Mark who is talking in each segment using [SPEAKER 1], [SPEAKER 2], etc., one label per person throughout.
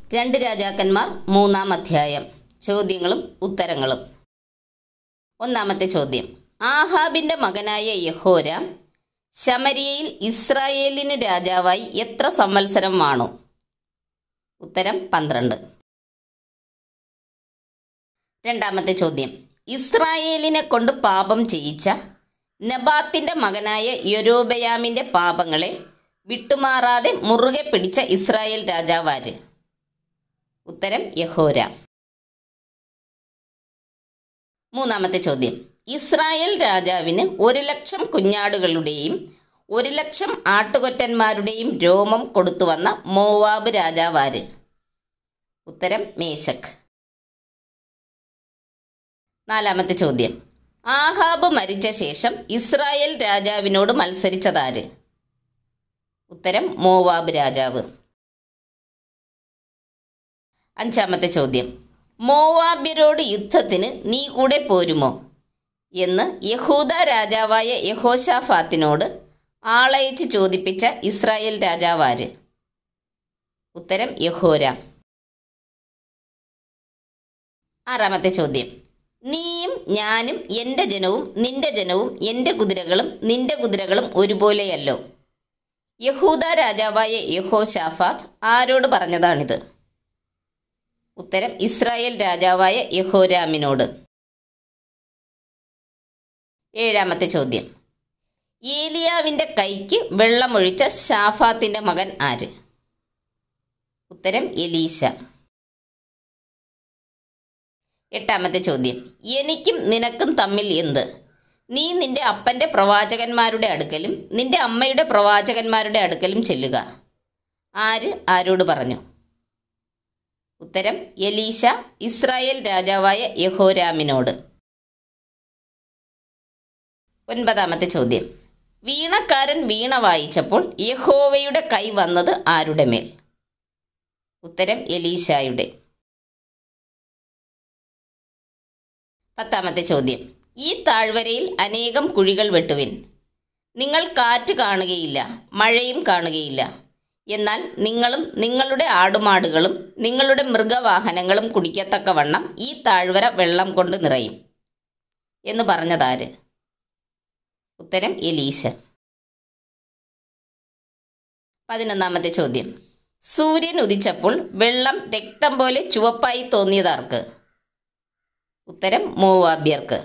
[SPEAKER 1] രണ്ട് രാജാക്കന്മാർ മൂന്നാം അധ്യായം ചോദ്യങ്ങളും ഉത്തരങ്ങളും ഒന്നാമത്തെ ചോദ്യം ആഹാബിന്റെ മകനായ യഹോരാം ശമരിയയിൽ ഇസ്രായേലിന് രാജാവായി എത്ര സംവത്സരം വാണു ഉത്തരം പന്ത്രണ്ട് രണ്ടാമത്തെ ചോദ്യം ഇസ്രായേലിനെ കൊണ്ട് പാപം ചെയ്യിച്ച നബാത്തിന്റെ മകനായ യൊരോബയാമിന്റെ പാപങ്ങളെ വിട്ടുമാറാതെ മുറുകെ പിടിച്ച ഇസ്രായേൽ രാജാവാര് ഉത്തരം യഹോരാം മൂന്നാമത്തെ ചോദ്യം ഇസ്രായേൽ രാജാവിന് ഒരു ലക്ഷം കുഞ്ഞാടുകളുടെയും ഒരു ലക്ഷം ആട്ടുകൊറ്റന്മാരുടെയും രോമം കൊടുത്തുവന്ന മോവാബ് രാജാവാര് ഉത്തരം മേശക് നാലാമത്തെ ചോദ്യം ആഹാബ് മരിച്ച ശേഷം ഇസ്രായേൽ രാജാവിനോട് മത്സരിച്ചതാര് ഉത്തരം മോവാബ് രാജാവ് അഞ്ചാമത്തെ ചോദ്യം മോവാബ്യരോട് യുദ്ധത്തിന് നീ കൂടെ പോരുമോ എന്ന് യഹൂദ രാജാവായ യഹോഷാഫാത്തിനോട് ആളയച്ച് ചോദിപ്പിച്ച ഇസ്രായേൽ രാജാവാര് ഉത്തരം യഹോരാം ആറാമത്തെ ചോദ്യം നീയും ഞാനും എൻ്റെ ജനവും നിന്റെ ജനവും എൻ്റെ കുതിരകളും നിന്റെ കുതിരകളും ഒരുപോലെയല്ലോ യഹൂദ രാജാവായ യഹോഷാഫാത്ത് ആരോട് പറഞ്ഞതാണിത് ഉത്തരം ഇസ്രായേൽ രാജാവായ യഹോരാമിനോട് ഏഴാമത്തെ ചോദ്യം ഏലിയാവിന്റെ കൈക്ക് വെള്ളമൊഴിച്ച ഷാഫാത്തിന്റെ മകൻ ആര് ഉത്തരം എലീശ എട്ടാമത്തെ ചോദ്യം എനിക്കും നിനക്കും തമ്മിൽ എന്ത് നീ നിന്റെ അപ്പന്റെ പ്രവാചകന്മാരുടെ അടുക്കലും നിന്റെ അമ്മയുടെ പ്രവാചകന്മാരുടെ അടുക്കലും ചെല്ലുക ആര് ആരോട് പറഞ്ഞു ഉത്തരം എലീശ ഇസ്രായേൽ രാജാവായ യഹോരാമിനോട് ഒൻപതാമത്തെ ചോദ്യം വീണക്കാരൻ വീണ വായിച്ചപ്പോൾ യഹോവയുടെ കൈ വന്നത് ആരുടെ മേൽ ഉത്തരം എലീശായുടെ പത്താമത്തെ ചോദ്യം ഈ താഴ്വരയിൽ അനേകം കുഴികൾ വെട്ടുവിൻ നിങ്ങൾ കാറ്റ് കാണുകയില്ല മഴയും കാണുകയില്ല എന്നാൽ നിങ്ങളും നിങ്ങളുടെ ആടുമാടുകളും നിങ്ങളുടെ മൃഗവാഹനങ്ങളും കുടിക്കത്തക്കവണ്ണം ഈ താഴ്വര വെള്ളം കൊണ്ട് നിറയും എന്ന് പറഞ്ഞതാര് ഉത്തരം എലീശ പതിനൊന്നാമത്തെ ചോദ്യം സൂര്യൻ ഉദിച്ചപ്പോൾ വെള്ളം രക്തം പോലെ ചുവപ്പായി തോന്നിയതാർക്ക് ഉത്തരം മോവാബ്യർക്ക്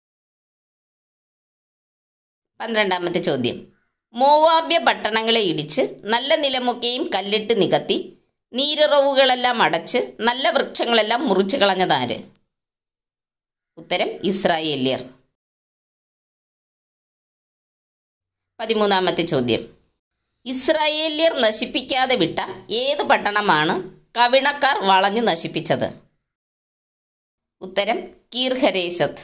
[SPEAKER 1] പന്ത്രണ്ടാമത്തെ ചോദ്യം മോവാബ്യ പട്ടണങ്ങളെ ഇടിച്ച് നല്ല നിലമൊക്കെയും കല്ലിട്ട് നികത്തി നീരുറവുകളെല്ലാം അടച്ച് നല്ല വൃക്ഷങ്ങളെല്ലാം മുറിച്ചു കളഞ്ഞതാര് ഉത്തരം ഇസ്രായേല്യർ പതിമൂന്നാമത്തെ ചോദ്യം ഇസ്രായേല്യർ നശിപ്പിക്കാതെ വിട്ട ഏത് പട്ടണമാണ് കവിണക്കാർ വളഞ്ഞു നശിപ്പിച്ചത് ഉത്തരം കീർഹരേശത്ത്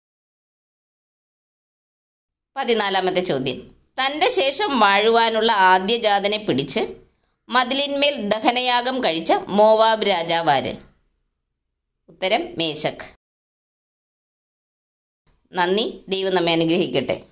[SPEAKER 1] പതിനാലാമത്തെ ചോദ്യം തന്റെ ശേഷം വാഴുവാനുള്ള ആദ്യജാതനെ പിടിച്ച് മതിലിന്മേൽ ദഹനയാഗം കഴിച്ച മോവാബ് രാജാവാര് ഉത്തരം മേശക് നന്ദി ദൈവം നമ്മെ അനുഗ്രഹിക്കട്ടെ